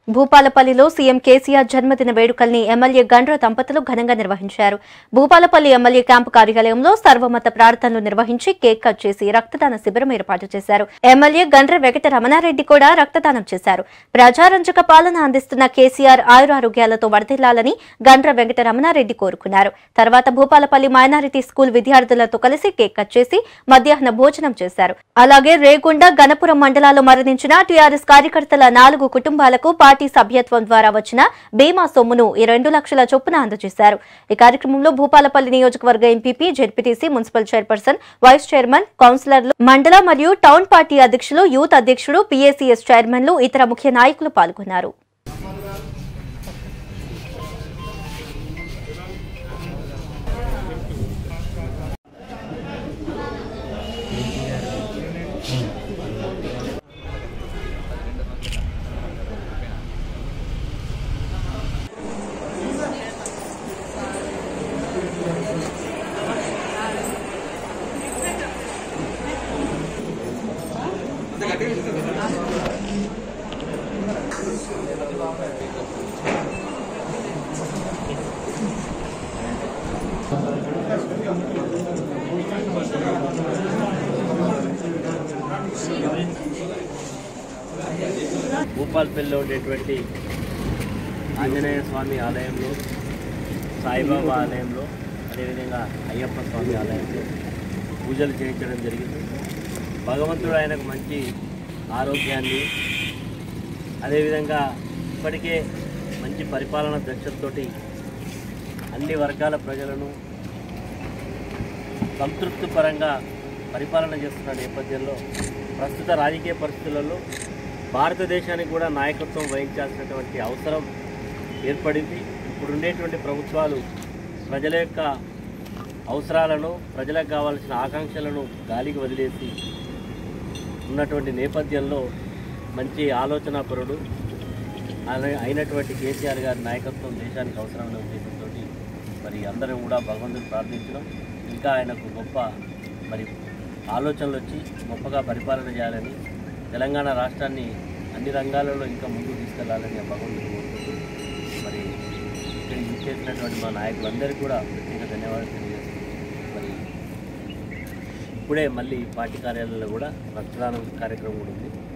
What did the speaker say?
భూపాలపల్లిలో CM KCR జన్మదిన వేడుకల్ని MLA Gandra దంపతులు ఘనంగా నిర్వహించారు భూపాలపల్లి ఎమ్మెల్యే క్యాంపు కార్యాలయంలో సర్వమత ప్రార్థనలు నిర్వహించి కేక్ కట్ చేసి రక్తదాన శిబిరం ఏర్పాటు చేశారు ఎమ్మెల్యే గండ్ర వెంకట రమణారెడ్డి కూడా రక్తదానం చేశారు ప్రజారంజక పాలన అందిస్తున్న కేసీఆర్ ఆయురారోగ్యాలతో వర్ధిల్లాలని గండ్ర వెంకట రమణారెడ్డి కోరుకున్నారు తర్వాత భూపాలపల్లి మైనారిటీ స్కూల్ విద్యార్థులతో కలిసి కేక్ కట్ చేసి మధ్యాహ్న భోజనం చేశారు అలాగే రేగుండ గణపురం మండలాల్లో మరణించిన టీఆర్ఎస్ కార్యకర్తల నాలుగు కుటుంబాలకు పార్టీ సభ్యత్వం ద్వారా వచ్చిన బీమా సొమ్మును ఈ రెండు లక్షల చొప్పున అందజేశారు ఈ కార్యక్రమంలో భూపాలపల్లి నియోజకవర్గ MPP ZPTC municipal chairperson vice chairman కౌన్సిలర్లు మండల మరియు టౌన్ పార్టీ అధ్యక్షులు యూత్ అధ్యక్షుడు పీఏసీఎస్ చైర్మన్లు ఇతర ముఖ్య నాయకులు పాల్గొన్నారు భూపాల్పల్లిలో ఉండేటువంటి ఆంజనేయ స్వామి ఆలయంలో సాయిబాబా ఆలయంలో అదేవిధంగా అయ్యప్ప స్వామి ఆలయంలో పూజలు చేయించడం జరిగింది భగవంతుడు ఆయనకు మంచి ఆరోగ్యాన్ని అదేవిధంగా ఇప్పటికే మంచి పరిపాలన దక్షతతోటి అన్ని వర్గాల ప్రజలను సంతృప్తి పరంగా పరిపాలన చేస్తున్న నేపథ్యంలో ప్రస్తుత రాజకీయ పరిస్థితులలో భారతదేశానికి కూడా నాయకత్వం వహించాల్సినటువంటి అవసరం ఏర్పడింది ఇప్పుడు ఉండేటువంటి ప్రభుత్వాలు ప్రజల యొక్క అవసరాలను ప్రజలకు కావాల్సిన ఆకాంక్షలను గాలికి వదిలేసి ఉన్నటువంటి నేపథ్యంలో మంచి ఆలోచనాపరుడు అలా- అయినటువంటి కేసీఆర్ గారి నాయకత్వం దేశానికి అవసరమైన ఉద్దేశంతో మరి అందరం కూడా భగవంతుని ప్రార్థించడం ఇంకా ఆయనకు గొప్ప మరి ఆలోచనలు వచ్చి గొప్పగా పరిపాలన చేయాలని తెలంగాణ రాష్ట్రాన్ని అన్ని రంగాలలో ఇంకా ముందుకు తీసుకెళ్లాలని ఆ భగవంతుని కోరుకుంటూ మరి ఇక్కడికి ఇచ్చేసినటువంటి మా నాయకులందరికీ కూడా ప్రత్యేక ధన్యవాదాలు తెలియజేస్తున్నాను మరి ఇప్పుడే మళ్ళీ పార్టీ కార్యాలయంలో కూడా రక్తదానం కార్యక్రమం కూడా ఉంది